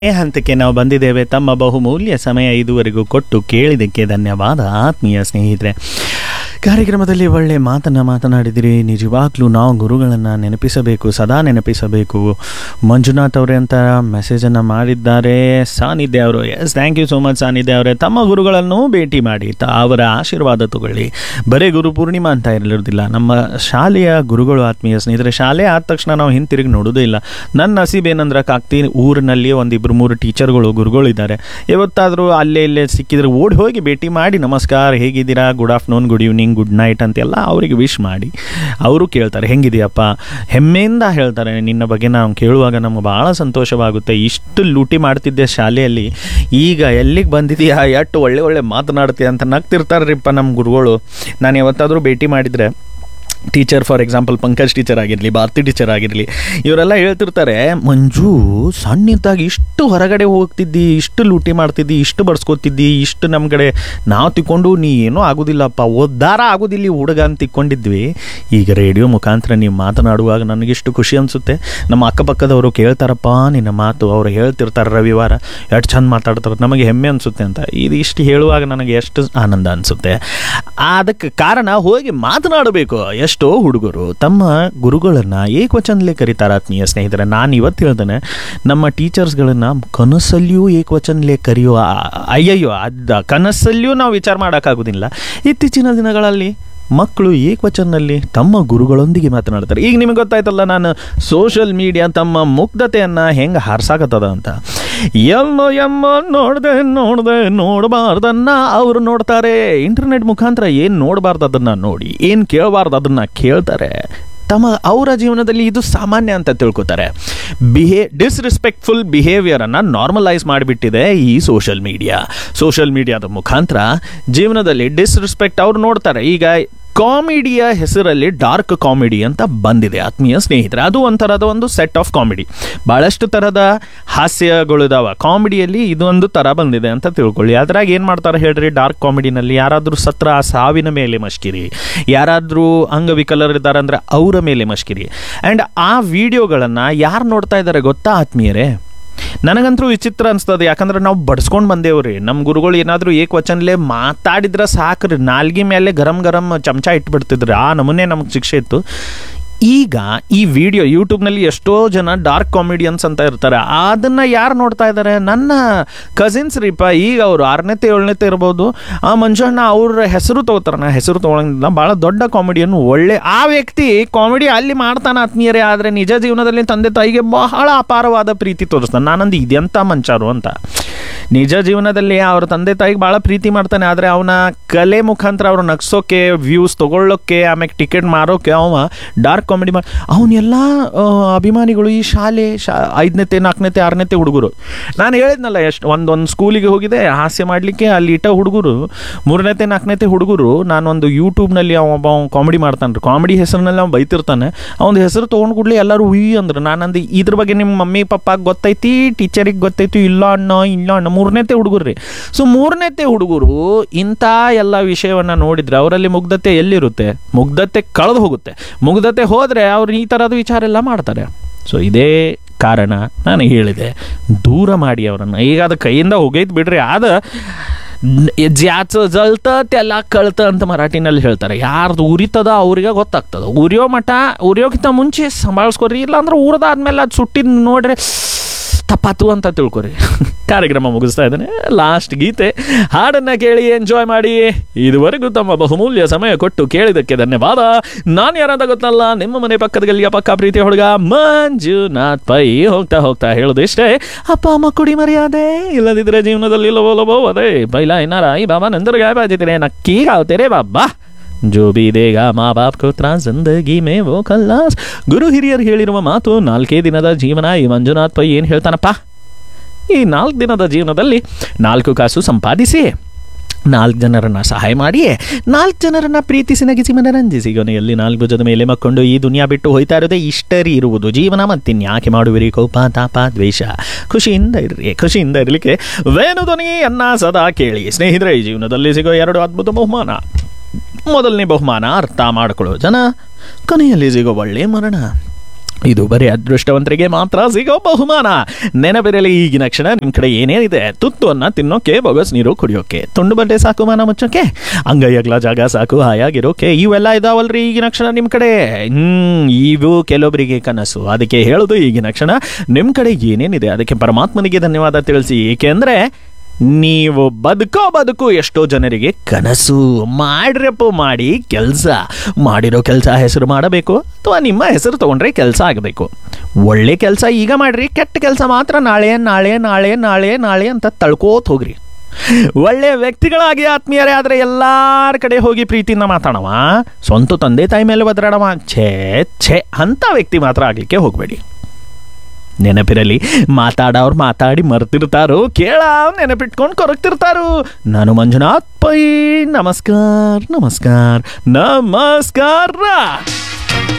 ಈ ಹಂತಕ್ಕೆ ನಾವು ಬಂದಿದ್ದೇವೆ ತಮ್ಮ ಬಹುಮೂಲ್ಯ ಸಮಯ ಇದುವರೆಗೂ ಕೊಟ್ಟು ಕೇಳಿದ್ದಕ್ಕೆ ಧನ್ಯವಾದ ಆತ್ಮೀಯ ಸ್ನೇಹಿತರೆ ಕಾರ್ಯಕ್ರಮದಲ್ಲಿ ಒಳ್ಳೆ ಮಾತನ್ನು ಮಾತನಾಡಿದಿರಿ ನಿಜವಾಗ್ಲೂ ನಾವು ಗುರುಗಳನ್ನು ನೆನಪಿಸಬೇಕು ಸದಾ ನೆನಪಿಸಬೇಕು ಮಂಜುನಾಥ್ ಅವರೇ ಅಂತ ಮೆಸೇಜನ್ನು ಮಾಡಿದ್ದಾರೆ ಸಾನಿಧ್ಯ ಅವರು yes thank you so much Sannidhya ಅವರೇ ತಮ್ಮ ಗುರುಗಳನ್ನು ಭೇಟಿ ಮಾಡಿ ತ ಅವರ ಆಶೀರ್ವಾದ ತಗೊಳ್ಳಿ ಬರೀ ಗುರು ಪೂರ್ಣಿಮಾ ಅಂತ ಇರಲಿರೋದಿಲ್ಲ ನಮ್ಮ ಶಾಲೆಯ ಗುರುಗಳು ಆತ್ಮೀಯ ಸ್ನೇಹಿತರೆ ಶಾಲೆ ಆದ ತಕ್ಷಣ ನಾವು ಹಿಂತಿರುಗಿ ನೋಡೋದೇ ಇಲ್ಲ ನನ್ನ ನಸೀಬ್ ಏನಂದ್ರೆ ಕಾಕ್ತಿ ಊರಿನಲ್ಲಿ ಒಂದಿಬ್ಬರು ಮೂರು ಟೀಚರ್ಗಳು ಗುರುಗಳಿದ್ದಾರೆ ಯಾವತ್ತಾದರೂ ಅಲ್ಲೇ ಇಲ್ಲೇ ಸಿಕ್ಕಿದ್ರೆ ಓಡಿ ಹೋಗಿ ಭೇಟಿ ಮಾಡಿ ನಮಸ್ಕಾರ ಹೇಗಿದ್ದೀರಾ good afternoon good evening good night ಅಂತೆಲ್ಲ ಅವರಿಗೆ ವಿಶ್ ಮಾಡಿ ಅವರು ಕೇಳ್ತಾರೆ ಹೆಂಗಿದೆಯಪ್ಪ ಹೆಮ್ಮೆಯಿಂದ ಹೇಳ್ತಾರೆ ನಿನ್ನ ಬಗ್ಗೆ ನಾವು ಕೇಳುವಾಗ ನಮ್ಗೆ ಭಾಳ ಸಂತೋಷವಾಗುತ್ತೆ ಇಷ್ಟು ಲೂಟಿ ಮಾಡ್ತಿದ್ದೆ ಶಾಲೆಯಲ್ಲಿ ಈಗ ಎಲ್ಲಿಗೆ ಬಂದಿದೆಯಾ ಎಷ್ಟು ಒಳ್ಳೆ ಒಳ್ಳೆ ಮಾತನಾಡ್ತೀಯ ಅಂತ ನಗ್ತಿರ್ತಾರ್ರಿಪ್ಪ ನಮ್ಮ ಗುರುಗಳು ನಾನು ಯಾವತ್ತಾದರೂ ಭೇಟಿ ಮಾಡಿದರೆ teacher for example Pankaj teacher ಆಗಿರಲಿ ಭಾರತಿ ಟೀಚರ್ ಆಗಿರಲಿ ಇವರೆಲ್ಲ ಹೇಳ್ತಿರ್ತಾರೆ ಮಂಜು ಸಣ್ಣಿದ್ದಾಗ ಇಷ್ಟು ಹೊರಗಡೆ ಹೋಗ್ತಿದ್ದಿ ಇಷ್ಟು ಲೂಟಿ ಮಾಡ್ತಿದ್ದಿ ಇಷ್ಟು ಬಡ್ಸ್ಕೊತಿದ್ದಿ ಇಷ್ಟು ನಮ್ಮ ಕಡೆ ನಾವು ತಿಕ್ಕೊಂಡು ನೀ ಏನೂ ಆಗೋದಿಲ್ಲಪ್ಪ ಉದ್ಧಾರ ಆಗೋದಿಲ್ಲ ಈ ಹುಡುಗ ಅಂತ ತಿಕ್ಕೊಂಡಿದ್ವಿ ಈಗ ರೇಡಿಯೋ ಮುಖಾಂತರ ನೀವು ಮಾತನಾಡುವಾಗ ನನಗಿಷ್ಟು ಖುಷಿ ಅನಿಸುತ್ತೆ ನಮ್ಮ ಅಕ್ಕಪಕ್ಕದವರು ಕೇಳ್ತಾರಪ್ಪ ನಿನ್ನ ಮಾತು ಅವರು ಹೇಳ್ತಿರ್ತಾರೆ ರವಿವಾರ ಎಷ್ಟು ಚಂದ ಮಾತಾಡ್ತಾರೆ ನಮಗೆ ಹೆಮ್ಮೆ ಅನಿಸುತ್ತೆ ಅಂತ ಇದು ಇಷ್ಟು ಹೇಳುವಾಗ ನನಗೆ ಎಷ್ಟು ಆನಂದ ಅನಿಸುತ್ತೆ ಅದಕ್ಕೆ ಕಾರಣ ಹೋಗಿ ಮಾತನಾಡಬೇಕು ಎಷ್ಟೋ ಹುಡುಗರು ತಮ್ಮ ಗುರುಗಳನ್ನು ಏಕವಚನದಲ್ಲೇ ಕರೀತಾರೆ ಆತ್ಮೀಯ ಸ್ನೇಹಿತರೆ ನಾನು ಇವತ್ತು ಹೇಳ್ತೇನೆ ನಮ್ಮ ಟೀಚರ್ಸ್ಗಳನ್ನು ಕನಸಲ್ಲಿಯೂ ಏಕವಚನದಲ್ಲೇ ಕರೆಯುವ ಅಯ್ಯಯ್ಯೋ ಅದ ಕನಸಲ್ಲಿಯೂ ನಾವು ವಿಚಾರ ಮಾಡೋಕ್ಕಾಗೋದಿಲ್ಲ ಇತ್ತೀಚಿನ ದಿನಗಳಲ್ಲಿ ಮಕ್ಕಳು ಏಕವಚನಲ್ಲಿ ತಮ್ಮ ಗುರುಗಳೊಂದಿಗೆ ಮಾತನಾಡ್ತಾರೆ ಈಗ ನಿಮಗೆ ಗೊತ್ತಾಯ್ತಲ್ಲ ನಾನು ಸೋಷಿಯಲ್ ಮೀಡಿಯಾ ತಮ್ಮ ಮುಗ್ಧತೆಯನ್ನು ಹೆಂಗೆ ಹಾರ್ಸಾಕತ್ತದ ಅಂತ ಎಲ್ಲೋ ಎಮ್ಮೋ ನೋಡ್ದೆ ನೋಡ್ದೆ ನೋಡಬಾರ್ದನ್ನ ಅವರು ನೋಡ್ತಾರೆ ಇಂಟರ್ನೆಟ್ ಮುಖಾಂತರ ಏನು ನೋಡಬಾರ್ದು ಅದನ್ನು ನೋಡಿ ಏನು ಕೇಳಬಾರ್ದು ಅದನ್ನು ಕೇಳ್ತಾರೆ ತಮ್ಮ ಅವರ ಜೀವನದಲ್ಲಿ ಇದು ಸಾಮಾನ್ಯ ಅಂತ ತಿಳ್ಕೊತಾರೆ ಬಿಹೇ ಡಿಸ್ರೆಸ್ಪೆಕ್ಟ್ಫುಲ್ ಬಿಹೇವಿಯರನ್ನು ನಾರ್ಮಲೈಸ್ ಮಾಡಿಬಿಟ್ಟಿದೆ ಈ ಸೋಷಿಯಲ್ ಮೀಡಿಯಾ ಸೋಷಿಯಲ್ ಮೀಡಿಯಾದ ಮುಖಾಂತರ ಜೀವನದಲ್ಲಿ ಡಿಸ್ರೆಸ್ಪೆಕ್ಟ್ ಅವ್ರು ನೋಡ್ತಾರೆ ಈಗ ಕಾಮಿಡಿಯ ಹೆಸರಲ್ಲಿ ಡಾರ್ಕ್ ಕಾಮಿಡಿ ಅಂತ ಬಂದಿದೆ ಆತ್ಮೀಯ ಸ್ನೇಹಿತರೆ ಅದು ಒಂಥರದ ಒಂದು ಸೆಟ್ ಆಫ್ ಕಾಮಿಡಿ ಭಾಳಷ್ಟು ಥರದ ಹಾಸ್ಯಗಳಿದಾವ ಕಾಮಿಡಿಯಲ್ಲಿ ಇದೊಂದು ಥರ ಬಂದಿದೆ ಅಂತ ತಿಳ್ಕೊಳ್ಳಿ ಅದ್ರಾಗ ಏನು ಮಾಡ್ತಾರೆ ಹೇಳ್ರಿ ಡಾರ್ಕ್ ಕಾಮಿಡಿನಲ್ಲಿ ಯಾರಾದರೂ ಸತ್ರ ಆ ಸಾವಿನ ಮೇಲೆ ಮಷ್ಕಿರಿ ಯಾರಾದರೂ ಅಂಗವಿಕಲರಿದ್ದಾರೆ ಅಂದರೆ ಅವರ ಮೇಲೆ ಮಷ್ಕಿರಿ ಆ್ಯಂಡ್ ಆ ವಿಡಿಯೋಗಳನ್ನು ಯಾರು ನೋಡ್ತಾ ಇದ್ದಾರೆ ಗೊತ್ತಾ ಆತ್ಮೀಯರೇ ನನಗಂತೂ ವಿಚಿತ್ರ ಅನ್ಸ್ತದೆ ಯಾಕಂದ್ರೆ ನಾವು ಬಡ್ಸ್ಕೊಂಡು ಬಂದೇವ್ರಿ ನಮ್ಮ ಗುರುಗಳು ಏನಾದರೂ ಏಕವಚನಲೇ ಮಾತಾಡಿದ್ರೆ ಸಾಕ್ರಿ ನಾಲ್ಗಿ ಮೇಲೆ ಗರಂ ಗರಂ ಚಮಚ ಇಟ್ಬಿಡ್ತಿದ್ರು ಆ ನಮೂನೆ ನಮಗೆ ಶಿಕ್ಷೆ ಇತ್ತು ಈಗ ಈ ವಿಡಿಯೋ ಯೂಟ್ಯೂಬ್ನಲ್ಲಿ ಎಷ್ಟೋ ಜನ ಡಾರ್ಕ್ ಕಾಮಿಡಿಯನ್ಸ್ ಅಂತ ಇರ್ತಾರೆ ಅದನ್ನು ಯಾರು ನೋಡ್ತಾ ಇದ್ದಾರೆ ನನ್ನ ಕಸಿನ್ಸ್ ರೀಪ ಈಗ ಅವರು ಆರನೇತೆ ಏಳನೇತೆ ಇರ್ಬೋದು ಆ ಮನುಷ್ಯನ ಅವ್ರ ಹೆಸರು ತೊಗೋತಾರೆ ನಾ ಹೆಸರು ತೊಗೊಳಂಗಿಲ್ಲ ಭಾಳ ದೊಡ್ಡ ಕಾಮಿಡಿಯನ್ ಒಳ್ಳೆ ಆ ವ್ಯಕ್ತಿ ಕಾಮಿಡಿ ಅಲ್ಲಿ ಮಾಡ್ತಾನೆ ಆತ್ಮೀಯರೇ ಆದರೆ ನಿಜ ಜೀವನದಲ್ಲಿ ತಂದೆ ತಾಯಿಗೆ ಬಹಳ ಅಪಾರವಾದ ಪ್ರೀತಿ ತೋರಿಸ್ತಾನೆ ನಾನಂದು ಇದೆಂಥ ಮಂಚಾರು ಅಂತ ನಿಜ ಜೀವನದಲ್ಲಿ ಅವ್ರ ತಂದೆ ತಾಯಿಗೆ ಭಾಳ ಪ್ರೀತಿ ಮಾಡ್ತಾನೆ ಆದರೆ ಅವನ ಕಲೆ ಮುಖಾಂತರ ಅವ್ರು ನಗ್ಸೋಕೆ ವ್ಯೂಸ್ ತೊಗೊಳ್ಳೋಕ್ಕೆ ಆಮೇಲೆ ಟಿಕೆಟ್ ಮಾರೋಕೆ ಅವ ಡಾರ್ಕ್ ಕಾಮಿಡಿ ಮಾಡಿ ಅವನ್ನೆಲ್ಲ ಅಭಿಮಾನಿಗಳು ಈ ಶಾಲೆ ಶಾ ಐದನೇತೆ ನಾಲ್ಕನೇತೆ ಆರನೇತೆ ಹುಡುಗರು ನಾನು ಹೇಳಿದ್ನಲ್ಲ ಎಷ್ಟು ಒಂದು ಒಂದು ಸ್ಕೂಲಿಗೆ ಹೋಗಿದೆ ಹಾಸ್ಯ ಮಾಡಲಿಕ್ಕೆ ಅಲ್ಲಿ ಇಟ್ಟ ಹುಡುಗರು ಮೂರನೇತೆ ನಾಲ್ಕನೇತೆ ಹುಡುಗರು ನಾನೊಂದು ಯೂಟ್ಯೂಬ್ನಲ್ಲಿ ಅವ ಒಬ್ಬ ಕಾಮಿಡಿ ಮಾಡ್ತಾನೆ ರೀ ಕಾಮಿಡಿ ಹೆಸರಿನಲ್ಲಿ ಅವ್ನು ಬೈತಿರ್ತಾನೆ ಅವನ ಹೆಸರು ತೊಗೊಂಡು ಕೂಡಲೇ ಎಲ್ಲರೂ ಹುಯ್ ಅಂದ್ರೆ ನಾನಂದು ಇದ್ರ ಬಗ್ಗೆ ನಿಮ್ಮ ಮಮ್ಮಿ ಪಪ್ಪಾಗೆ ಗೊತ್ತೈತಿ ಟೀಚರಿಗೆ ಗೊತ್ತೈತಿ ಇಲ್ಲ ಅಣ್ಣ ಇಲ್ಲ ಅಣ್ಣ ಮೂರನೇತೆ ಹುಡುಗರು ರೀ ಸೊ ಮೂರನೇತೆ ಹುಡುಗರು ಇಂಥ ಎಲ್ಲ ವಿಷಯವನ್ನು ನೋಡಿದ್ರೆ ಅವರಲ್ಲಿ ಮುಗ್ಧತೆ ಎಲ್ಲಿರುತ್ತೆ ಮುಗ್ಧತೆ ಕಳೆದು ಹೋಗುತ್ತೆ ಮುಗ್ಧತೆ ಹೋದರೆ ಅವ್ರು ಈ ಥರದ ವಿಚಾರ ಎಲ್ಲ ಮಾಡ್ತಾರೆ ಸೊ ಇದೇ ಕಾರಣ ನಾನು ಹೇಳಿದೆ ದೂರ ಮಾಡಿ ಅವರನ್ನು ಈಗ ಅದು ಕೈಯಿಂದ ಹೋಗೈತೆ ಬಿಡ್ರಿ ಆದ ಜ್ಯಾಚ ಜಲ್ತ ತೆಲ್ಲ ಕಳ್ತ ಅಂತ ಮರಾಠಿನಲ್ಲಿ ಹೇಳ್ತಾರೆ ಯಾರ್ದು ಉರಿತದ ಅವ್ರಿಗೆ ಗೊತ್ತಾಗ್ತದ ಉರಿಯೋ ಮಠ ಉರಿಯೋಕ್ಕಿಂತ ಮುಂಚೆ ಸಂಭಾಳಿಸ್ಕೊರಿ ಇಲ್ಲ ಅಂದ್ರೆ ಉರಿದಾದ್ಮೇಲೆ ಅದು ಸುಟ್ಟಿದ್ ನೋಡ್ರಿ ತಪ್ಪಾತು ಅಂತ ತಿಳ್ಕೊರಿ ಕಾರ್ಯಕ್ರಮ ಮುಗಿಸ್ತಾ ಇದ್ದೇನೆ ಲಾಸ್ಟ್ ಗೀತೆ ಹಾಡನ್ನ ಕೇಳಿ ಎಂಜಾಯ್ ಮಾಡಿ ಇದುವರೆಗೂ ತಮ್ಮ ಬಹುಮೂಲ್ಯ ಸಮಯ ಕೊಟ್ಟು ಕೇಳಿದಕ್ಕೆ ಧನ್ಯವಾದ ನಾನು ಯಾರಂತ ಗೊತ್ತಲ್ಲ ನಿಮ್ಮ ಮನೆ ಪಕ್ಕದ ಗಲ್ಲಿಯ ಪಕ್ಕ ಪ್ರೀತಿ ಹುಡುಗ ಮಂಜುನಾಥ್ ಪೈ ಹೋಗ್ತಾ ಹೋಗ್ತಾ ಹೇಳೋದು ಇಷ್ಟೇ ಅಪ್ಪ ಅಮ್ಮ ಕುಡಿ ಮರ್ಯಾದೆ ಇಲ್ಲದಿದ್ರೆ ಜೀವನದಲ್ಲಿ ಇಲ್ಲವೋ ಲವೋ ಅದೇ ಬೈಲ ಏನಾರ ಈ ಬಾಬಾ ನಂದರ ಗಾಯ ಬಾಜಿದ್ರೆ ನಕ್ಕಿ ಗಾವ್ತೇರೆ ಬಾಬಾ ಜೋ ಬಿ ದೇಗ ಮಾ ಬಾಪ್ ಕೋ ತ್ರಾಸ್ ಜಿಂದಗಿ ಮೇ ವೋ ಖಲ್ಲಾಸ್ ಗುರು ಹಿರಿಯರು ಹೇಳಿರುವ ಮಾತು ನಾಲ್ಕೇ ದಿನದ ಜೀವನ ಈ ಮಂಜುನಾಥ್ ಪೈ ಏನು ಹೇಳ್ತಾನಪ್ಪ ಈ ನಾಲ್ಕು ದಿನದ ಜೀವನದಲ್ಲಿ ನಾಲ್ಕು ಕಾಸು ಸಂಪಾದಿಸಿ ನಾಲ್ಕು ಜನರನ್ನ ಸಹಾಯ ಮಾಡಿ ನಾಲ್ಕು ಜನರನ್ನ ಪ್ರೀತಿಸಿ ನಗಿಸಿ ಮನರಂಜಿಸಿ ಕೊನೆಯಲ್ಲಿ ನಾಲ್ಕು ಭುಜದ ಮೇಲೆ ಮಕ್ಕೊಂಡು ಈ ದುನಿಯಾ ಬಿಟ್ಟು ಹೋಯ್ತಾ ಇರೋದೇ ಇಷ್ಟರಿ ಇರುವುದು ಜೀವನ ಮತ್ತಿನ್ಯಾಕೆ ಮಾಡುವಿರಿ ಕೋಪ ತಾಪ ದ್ವೇಷ ಖುಷಿಯಿಂದ ಇರ್ರಿ ಖುಷಿಯಿಂದ ಇರಲಿಕ್ಕೆ ವೇಣು ಧ್ವನಿಯನ್ನ ಸದಾ ಕೇಳಿ ಸ್ನೇಹಿತರೆ ಈ ಜೀವನದಲ್ಲಿ ಸಿಗೋ ಎರಡು ಅದ್ಭುತ ಬಹುಮಾನ ಮೊದಲನೇ ಬಹುಮಾನ ಅರ್ಥ ಮಾಡಿಕೊಳ್ಳೋ ಜನ ಕೊನೆಯಲ್ಲಿ ಸಿಗೋ ಒಳ್ಳೆ ಮರಣ ಇದು ಬರೀ ಅದೃಷ್ಟವಂತರಿಗೆ ಮಾತ್ರ ಸಿಗೋ ಬಹುಮಾನ ನೆನಪಿರಲಿ ಈಗಿನ ಕ್ಷಣ ನಿಮ್ಮ ಕಡೆ ಏನೇನಿದೆ ತುತ್ತುವನ್ನ ತಿನ್ನೋಕೆ ಬೊಗಸ್ ನೀರು ಕುಡಿಯೋಕೆ ತುಂಡು ಬಟ್ಟೆ ಸಾಕು ಮಾನ ಮುಚ್ಚೋಕೆ ಅಂಗೈ ಅಗ್ಲ ಜಾಗ ಸಾಕು ಹಾಯಾಗಿರೋಕೆ ಇವೆಲ್ಲ ಇದಾವಲ್ರಿ ಈಗಿನ ಕ್ಷಣ ನಿಮ್ಮ ಕಡೆ ಹ್ಮ್ ಇವು ಕೆಲವೊಬ್ಬರಿಗೆ ಕನಸು ಅದಕ್ಕೆ ಹೇಳೋದು ಈಗಿನ ಕ್ಷಣ ನಿಮ್ಮ ಕಡೆ ಏನೇನಿದೆ ಅದಕ್ಕೆ ಪರಮಾತ್ಮನಿಗೆ ಧನ್ಯವಾದ ತಿಳಿಸಿ ಏಕೆಂದ್ರೆ ನೀವು ಬದುಕೋ ಬದುಕು ಎಷ್ಟೋ ಜನರಿಗೆ ಕನಸು ಮಾಡ್ರಪ್ಪ ಮಾಡಿ ಕೆಲಸ ಮಾಡಿರೋ ಕೆಲಸ ಹೆಸರು ಮಾಡಬೇಕು ಅಥವಾ ನಿಮ್ಮ ಹೆಸರು ತಗೊಂಡ್ರೆ ಕೆಲಸ ಆಗಬೇಕು ಒಳ್ಳೆ ಕೆಲಸ ಈಗ ಮಾಡ್ರಿ ಕೆಟ್ಟ ಕೆಲಸ ಮಾತ್ರ ನಾಳೆ ನಾಳೆ ನಾಳೆ ನಾಳೆ ನಾಳೆ ಅಂತ ತಳ್ಕೋತ ಹೋಗ್ರಿ ಒಳ್ಳೆ ವ್ಯಕ್ತಿಗಳಾಗಿ ಆತ್ಮೀಯರೇ ಆದರೆ ಎಲ್ಲಾರ ಕಡೆ ಹೋಗಿ ಪ್ರೀತಿಯಿಂದ ಮಾತಾಡವ ಸ್ವಂತ ತಂದೆ ತಾಯಿ ಮೇಲೆ ಬದಲಾಡವ ಛೇ ಛೇ ಅಂಥ ವ್ಯಕ್ತಿ ಮಾತ್ರ ಆಗಲಿಕ್ಕೆ ಹೋಗಬೇಡಿ ನೆನಪಿರಲಿ ಮಾತಾಡೋರು ಮಾತಾಡಿ ಮರ್ತಿರ್ತಾರೋ ಕೇಳ ನೆನಪಿಟ್ಕೊಂಡು ಕೊರಗ್ತಿರ್ತಾರೋ ನಾನು ಮಂಜುನಾಥ್ ಪೈ ನಮಸ್ಕಾರ ನಮಸ್ಕಾರ ನಮಸ್ಕಾರ